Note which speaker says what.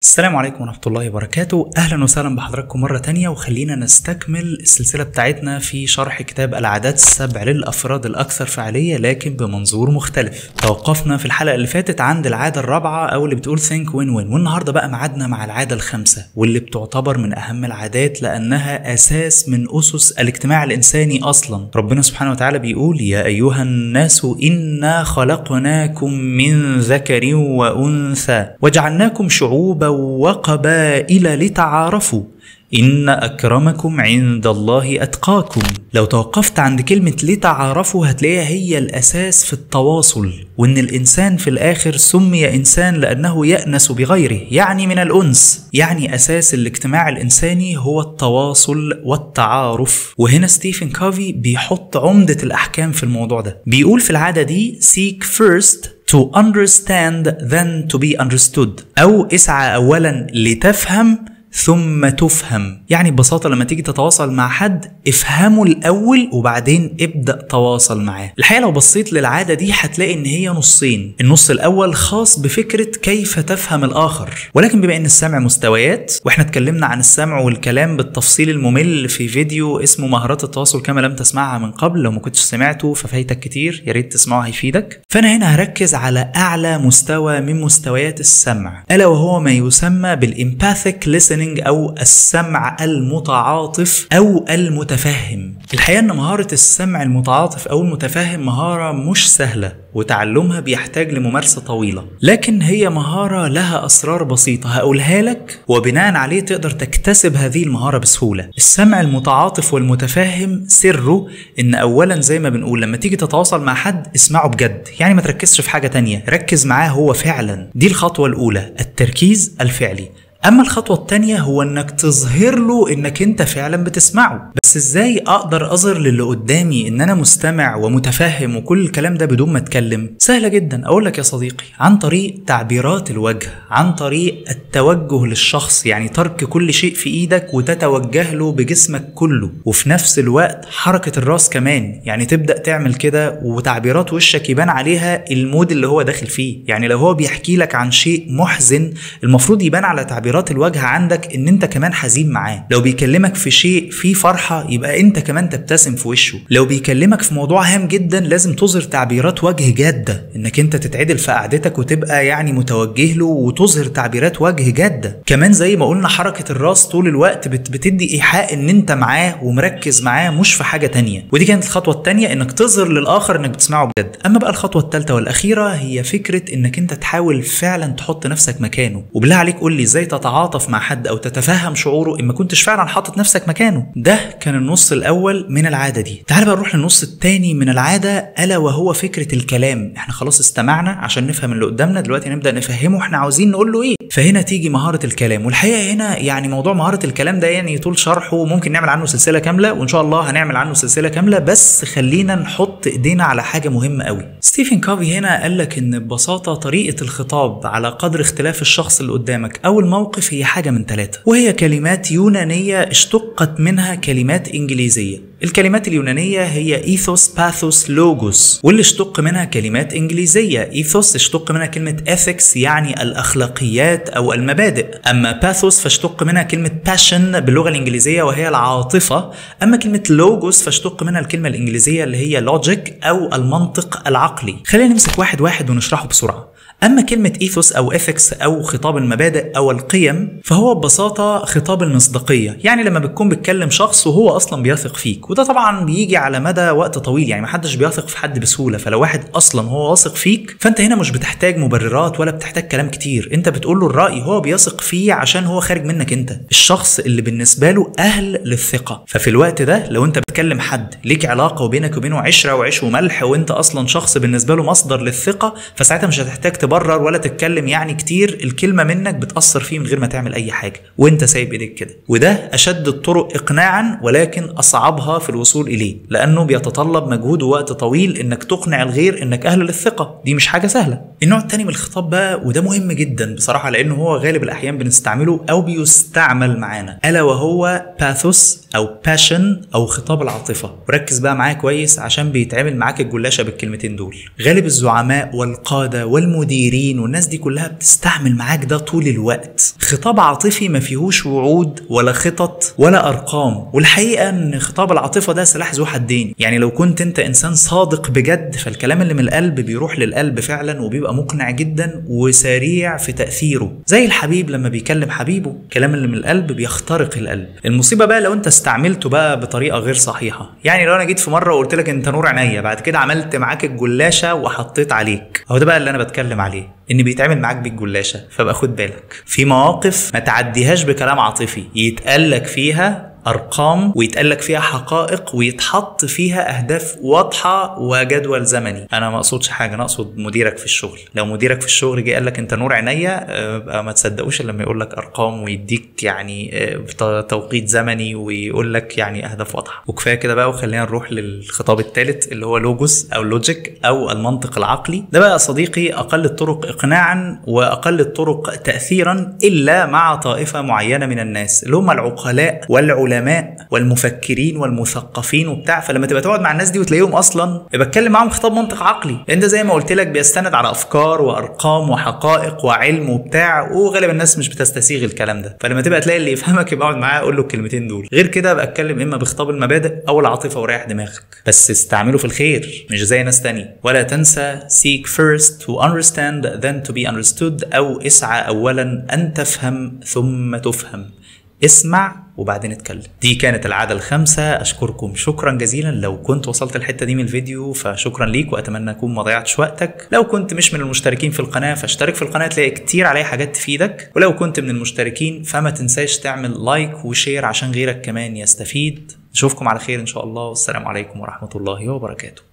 Speaker 1: السلام عليكم ورحمة الله وبركاته أهلا وسهلا بحضراتكم مرة تانية وخلينا نستكمل السلسلة بتاعتنا في شرح كتاب العادات السبع للأفراد الأكثر فعالية لكن بمنظور مختلف توقفنا في الحلقة اللي فاتت عند العادة الرابعة أو اللي بتقول think win win والنهاردة بقى معادنا مع العادة الخامسة واللي بتعتبر من أهم العادات لأنها أساس من أسس الاجتماع الإنساني أصلا ربنا سبحانه وتعالى بيقول يا أيها الناس إنا خلقناكم من ذكر وأنثى وجعلناكم شعوبا وقبائل لتعارفوا إن أكرمكم عند الله أتقاكم لو توقفت عند كلمة لتعارفوا هتلاقيها هي الأساس في التواصل وإن الإنسان في الآخر سمي إنسان لأنه يأنس بغيره يعني من الأنس يعني أساس الاجتماع الإنساني هو التواصل والتعارف وهنا ستيفن كافي بيحط عمدة الأحكام في الموضوع ده بيقول في العادة دي seek first to understand then to be understood أو اسعى أولا لتفهم ثم تفهم يعني ببساطة لما تيجي تتواصل مع حد افهمه الأول وبعدين ابدأ تواصل معاه الحقيقة لو بصيت للعادة دي هتلاقي ان هي نصين النص الأول خاص بفكرة كيف تفهم الآخر ولكن بما ان السمع مستويات واحنا اتكلمنا عن السمع والكلام بالتفصيل الممل في فيديو اسمه مهارات التواصل كما لم تسمعها من قبل لو ما كنتش سمعته ففايتك كتير يا ريت تسمعه هيفيدك فأنا هنا هركز على أعلى مستوى من مستويات السمع ألا وهو ما يسمى بالإمباثيك listening او السمع المتعاطف او المتفهم الحقيقه ان مهاره السمع المتعاطف او المتفهم مهاره مش سهله وتعلمها بيحتاج لممارسه طويله لكن هي مهاره لها اسرار بسيطه هقولها لك وبناء عليه تقدر تكتسب هذه المهاره بسهوله السمع المتعاطف والمتفهم سره ان اولا زي ما بنقول لما تيجي تتواصل مع حد اسمعه بجد يعني ما تركزش في حاجه تانية ركز معاه هو فعلا دي الخطوه الاولى التركيز الفعلي اما الخطوه التانية هو انك تظهر له انك انت فعلا بتسمعه بس ازاي اقدر اظهر للي قدامي ان انا مستمع ومتفهم وكل الكلام ده بدون ما اتكلم سهله جدا اقول لك يا صديقي عن طريق تعبيرات الوجه عن طريق التوجه للشخص يعني ترك كل شيء في ايدك وتتوجه له بجسمك كله وفي نفس الوقت حركه الراس كمان يعني تبدا تعمل كده وتعبيرات وشك يبان عليها المود اللي هو داخل فيه يعني لو هو بيحكي لك عن شيء محزن المفروض يبان على تعبيرات تعبيرات الوجه عندك ان انت كمان حزين معاه لو بيكلمك في شيء فيه فرحه يبقى انت كمان تبتسم في وشه لو بيكلمك في موضوع هام جدا لازم تظهر تعبيرات وجه جاده انك انت تتعدل في قعدتك وتبقى يعني متوجه له وتظهر تعبيرات وجه جاده كمان زي ما قلنا حركه الراس طول الوقت بت بتدي ايحاء ان انت معاه ومركز معاه مش في حاجه تانية ودي كانت الخطوه الثانيه انك تظهر للاخر انك بتسمعه بجد اما بقى الخطوه الثالثه والاخيره هي فكره انك انت تحاول فعلا تحط نفسك مكانه وبالله عليك قول لي ازاي تتعاطف مع حد او تتفهم شعوره ان ما كنتش فعلا حاطط نفسك مكانه ده كان النص الاول من العاده دي تعال بقى نروح للنص الثاني من العاده الا وهو فكره الكلام احنا خلاص استمعنا عشان نفهم اللي قدامنا دلوقتي نبدا نفهمه احنا عاوزين نقول له ايه فهنا تيجي مهاره الكلام والحقيقه هنا يعني موضوع مهاره الكلام ده يعني طول شرحه ممكن نعمل عنه سلسله كامله وان شاء الله هنعمل عنه سلسله كامله بس خلينا نحط ايدينا على حاجه مهمه قوي ستيفن كافي هنا قال لك ان ببساطه طريقه الخطاب على قدر اختلاف الشخص اللي قدامك او الموقف هي حاجه من ثلاثه وهي كلمات يونانيه اشتقت منها كلمات انجليزيه الكلمات اليونانية هي إيثوس باثوس لوجوس واللي اشتق منها كلمات إنجليزية إيثوس اشتق منها كلمة ethics يعني الأخلاقيات أو المبادئ أما باثوس فاشتق منها كلمة passion باللغة الإنجليزية وهي العاطفة أما كلمة لوجوس فاشتق منها الكلمة الإنجليزية اللي هي logic أو المنطق العقلي خلينا نمسك واحد واحد ونشرحه بسرعة أما كلمة إيثوس أو إثكس أو خطاب المبادئ أو القيم فهو ببساطة خطاب المصداقية يعني لما بتكون بتكلم شخص وهو أصلا بيثق فيك وده طبعا بيجي على مدى وقت طويل يعني محدش بيثق في حد بسهولة فلو واحد أصلا هو واثق فيك فأنت هنا مش بتحتاج مبررات ولا بتحتاج كلام كتير أنت بتقول له الرأي هو بيثق فيه عشان هو خارج منك أنت الشخص اللي بالنسبة له أهل للثقة ففي الوقت ده لو أنت بتكلم حد ليك علاقة وبينك وبينه عشرة وعيش وملح وأنت أصلا شخص بالنسبة له مصدر للثقة فساعتها مش هتحتاج تبرر ولا تتكلم يعني كتير الكلمه منك بتاثر فيه من غير ما تعمل اي حاجه وانت سايب ايديك كده وده اشد الطرق اقناعا ولكن اصعبها في الوصول اليه لانه بيتطلب مجهود ووقت طويل انك تقنع الغير انك اهل للثقه دي مش حاجه سهله النوع الثاني من الخطاب بقى وده مهم جدا بصراحه لانه هو غالب الاحيان بنستعمله او بيستعمل معانا الا وهو باثوس او باشن او خطاب العاطفه وركز بقى معايا كويس عشان بيتعمل معاك الجلاشه بالكلمتين دول غالب الزعماء والقاده والمديرين شيرين والناس دي كلها بتستعمل معاك ده طول الوقت خطاب عاطفي ما فيهوش وعود ولا خطط ولا ارقام والحقيقه ان خطاب العاطفه ده سلاح ذو حدين يعني لو كنت انت انسان صادق بجد فالكلام اللي من القلب بيروح للقلب فعلا وبيبقى مقنع جدا وسريع في تاثيره زي الحبيب لما بيكلم حبيبه الكلام اللي من القلب بيخترق القلب المصيبه بقى لو انت استعملته بقى بطريقه غير صحيحه يعني لو انا جيت في مره وقلت لك انت نور عينيا بعد كده عملت معاك الجلاشه وحطيت عليك هو ده بقى اللي انا بتكلم عليه ان بيتعمل معاك بالجلاشه فبقى خد بالك في مواقف ما تعديهاش بكلام عاطفي يتقال لك فيها ارقام ويتقال لك فيها حقائق ويتحط فيها اهداف واضحه وجدول زمني انا ما اقصدش حاجه انا اقصد مديرك في الشغل لو مديرك في الشغل جه قال لك انت نور عينيا آه، بقى ما تصدقوش إلا لما يقول لك ارقام ويديك يعني آه، بت- توقيت زمني ويقول لك يعني اهداف واضحه وكفايه كده بقى وخلينا نروح للخطاب الثالث اللي هو لوجوس او لوجيك او المنطق العقلي ده بقى يا صديقي اقل الطرق اقناعا واقل الطرق تاثيرا الا مع طائفه معينه من الناس اللي هم العقلاء والعلماء والمفكرين والمثقفين وبتاع فلما تبقى تقعد مع الناس دي وتلاقيهم اصلا يبقى اتكلم معاهم خطاب منطق عقلي لان ده زي ما قلت لك بيستند على افكار وارقام وحقائق وعلم وبتاع وغالبا الناس مش بتستسيغ الكلام ده فلما تبقى تلاقي اللي يفهمك يبقى اقعد معاه قول له الكلمتين دول غير كده بقى اتكلم اما بخطاب المبادئ او العاطفه وريح دماغك بس استعمله في الخير مش زي ناس تانية ولا تنسى seek first to understand then to be understood او اسعى اولا ان تفهم ثم تفهم اسمع وبعدين اتكلم دي كانت العادة الخامسة أشكركم شكرا جزيلا لو كنت وصلت الحتة دي من الفيديو فشكرا ليك وأتمنى أكون ما ضيعتش وقتك لو كنت مش من المشتركين في القناة فاشترك في القناة تلاقي كتير عليها حاجات تفيدك ولو كنت من المشتركين فما تنساش تعمل لايك وشير عشان غيرك كمان يستفيد نشوفكم على خير إن شاء الله والسلام عليكم ورحمة الله وبركاته